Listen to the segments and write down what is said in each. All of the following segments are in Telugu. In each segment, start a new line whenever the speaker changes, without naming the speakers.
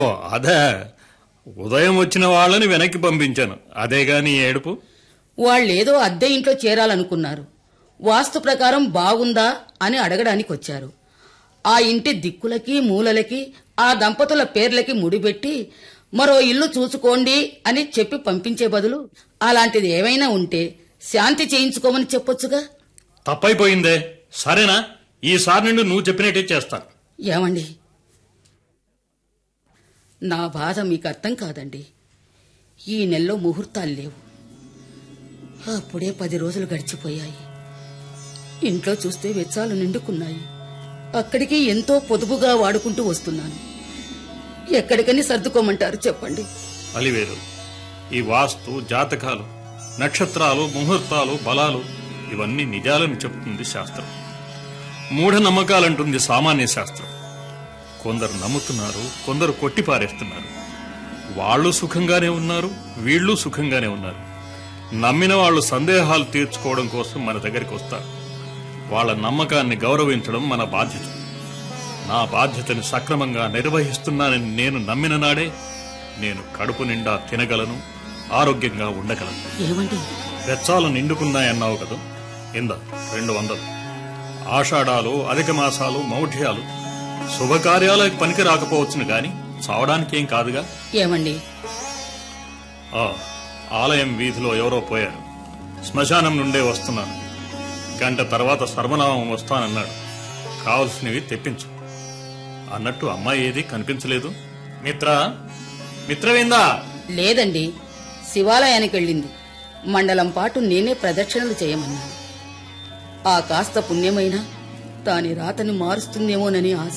ఓ అదే ఉదయం వచ్చిన వాళ్ళని వెనక్కి పంపించాను అదేగా నీ ఏడుపు
వాళ్ళేదో అద్దె ఇంట్లో చేరాలనుకున్నారు వాస్తు ప్రకారం బాగుందా అని అడగడానికి వచ్చారు ఆ ఇంటి దిక్కులకి మూలలకి ఆ దంపతుల పేర్లకి ముడిపెట్టి మరో ఇల్లు చూసుకోండి అని చెప్పి పంపించే బదులు అలాంటిది ఏమైనా ఉంటే శాంతి చేయించుకోమని చెప్పొచ్చుగా
తప్పైపోయిందే సరేనా ఈసారి నుండి నువ్వు చెప్పినట్టే చేస్తాను
ఏమండి నా బాధ మీకు అర్థం కాదండి ఈ నెలలో ముహూర్తాలు లేవు అప్పుడే పది రోజులు గడిచిపోయాయి ఇంట్లో చూస్తే వెచ్చాలు నిండుకున్నాయి అక్కడికి ఎంతో పొదుపుగా వాడుకుంటూ వస్తున్నాను ఎక్కడికని సర్దుకోమంటారు చెప్పండి
అలివేలు ఈ వాస్తు జాతకాలు నక్షత్రాలు ముహూర్తాలు బలాలు ఇవన్నీ నిజాలను చెప్తుంది శాస్త్రం మూఢనమ్మకాలంటుంది సామాన్య శాస్త్రం కొందరు నమ్ముతున్నారు కొందరు కొట్టిపారేస్తున్నారు వాళ్ళు సుఖంగానే ఉన్నారు వీళ్ళు సుఖంగానే ఉన్నారు నమ్మిన వాళ్ళు సందేహాలు తీర్చుకోవడం కోసం మన దగ్గరికి వస్తారు వాళ్ళ నమ్మకాన్ని గౌరవించడం మన బాధ్యత నా బాధ్యతని సక్రమంగా నిర్వహిస్తున్నానని నేను నమ్మిన నాడే నేను కడుపు నిండా తినగలను ఆరోగ్యంగా ఉండగలను
ఏమండి
వెచ్చాలు నిండుకున్నాయన్నావు కదా ఇంద రెండు వందలు ఆషాఢాలు అధిక మాసాలు మౌఢ్యాలు శుభకార్యాలకు పనికి రాకపోవచ్చును గాని చావడానికి ఏం కాదుగా
ఏమండి
ఆ ఆలయం వీధిలో ఎవరో పోయారు శ్మశానం నుండే వస్తున్నాను గంట తర్వాత సర్వనామం వస్తానన్నాడు కావలసినవి తెప్పించు అన్నట్టు అమ్మాయి ఏది కనిపించలేదు మిత్ర మిత్రవిందా
లేదండి శివాలయానికి వెళ్ళింది మండలం పాటు నేనే ప్రదక్షిణలు చేయమన్నాను ఆ కాస్త పుణ్యమైనా దాని రాతని మారుస్తుందేమోనని ఆశ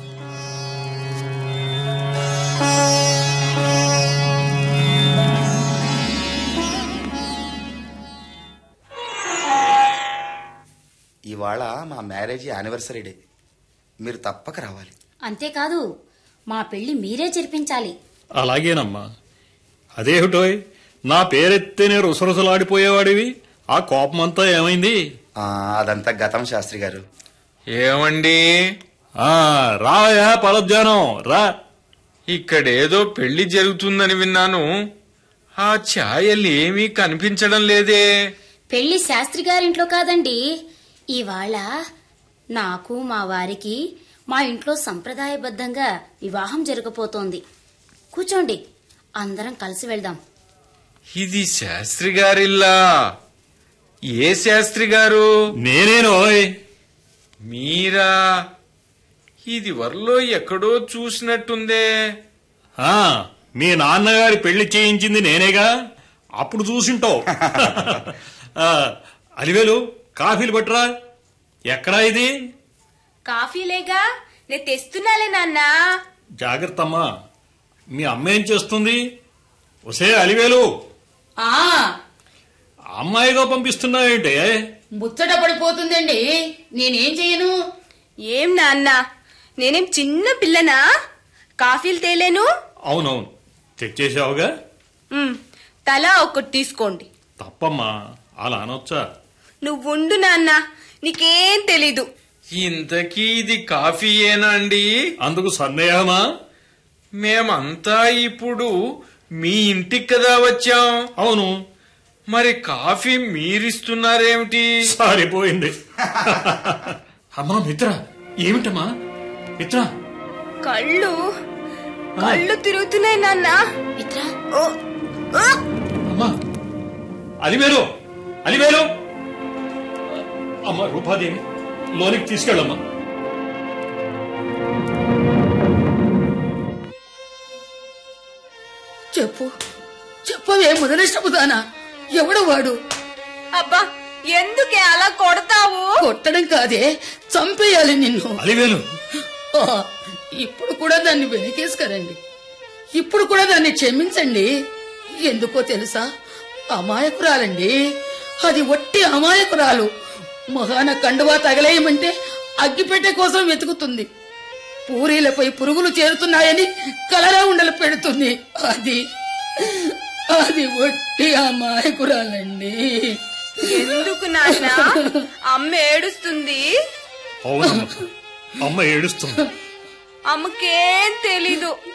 ఇవాళ మా మ్యారేజ్ యానివర్సరీ డే మీరు తప్పక రావాలి
అంతేకాదు మా పెళ్లి మీరే జరిపించాలి
అలాగేనమ్మా అదేమిటోయ్ నా పేరెత్తేనే రుసరుసలాడిపోయేవాడివి ఆ కోపమంతా ఏమైంది
ఆ, అదంతా గతం శాస్త్రి గారు
ఏమండి
ఆ రాయా పలద్యానం రా
ఇక్కడేదో పెళ్లి జరుగుతుందని విన్నాను ఆ ఛాయలు ఏమీ కనిపించడం లేదే
పెళ్లి శాస్త్రి గారింట్లో కాదండి ఇవాళ నాకు మా వారికి మా ఇంట్లో సంప్రదాయబద్ధంగా వివాహం జరగబోతోంది కూర్చోండి అందరం కలిసి వెళ్దాం
ఇది శాస్త్రి గారిల్లా ఏ శాస్త్రి గారు
నేనేనోయ్
మీరా ఇది వరలో ఎక్కడో చూసినట్టుందే
ఆ మీ నాన్నగారి పెళ్లి చేయించింది నేనేగా అప్పుడు చూసింటావు ఆ, అలివేలు కాఫీలు పట్టురా ఎక్కడా ఇది
కాఫీలేగా నేను తెస్తున్నాలే నాన్నా
జాగ్రత్త అమ్మా మీ అమ్మ ఏం చేస్తుంది ఒసే అలివేలు
ఆ
అమ్మాయిగా పంపిస్తున్నావేంటే
ముచ్చట పడిపోతుందండి నేనేం చేయను
ఏం నాన్నా నేనేం చిన్న పిల్లనా కాఫీలు తేలేను
అవునవును తెచ్చేసావుగా
ఉమ్, తలా ఒకటి తీసుకోండి
తప్పమ్మా అలా అనొచ్చా
నువ్వుండు నాన్నా నీకేం తెలీదు
ఇంతకీ ఇది కాఫీయేనా అండి
అందుకు సందేహమా
మేమంతా ఇప్పుడు మీ ఇంటికి కదా వచ్చాం
అవును
మరి కాఫీ మీరిస్తున్నారేమిటి
సారిపోయింది అమ్మా మిత్ర ఏమిటమ్మా మిత్ర
కళ్ళు కళ్ళు తిరుగుతున్నాయి నాన్నా
మిత్రా
ఓ, ఓ!
అమ్మా అలివేలు అలివేలు అమ్మా రూపాదేవి లోనికి తీసుకెళ్ళమ్మా
చెప్పు చెప్పవే ముదనష్టపుదానా ఎవడు వాడు
అబ్బా ఎందుకే అలా కొడతావు
కొట్టడం కాదే చంపేయాలి నిన్ను
అలివేలు
ఆ, ఇప్పుడు కూడా దాన్ని వెనకేసుకరండి ఇప్పుడు కూడా దాన్ని క్షమించండి ఎందుకో తెలుసా అమాయకురాలండి అది ఒట్టి అమాయకురాలు మొహాన కండువా తగలేయమంటే అగ్గిపెట్టె కోసం వెతుకుతుంది పూరీలపై పురుగులు చేరుతున్నాయని కలరా ఉండలు పెడుతుంది అది అది ఒట్టి అమాయకురాలండి
ఎందుకు నాన్న అమ్మ ఏడుస్తుంది
అవునమ్మా అమ్మ ఏడుస్తుంది
అమ్మకేం తెలీదు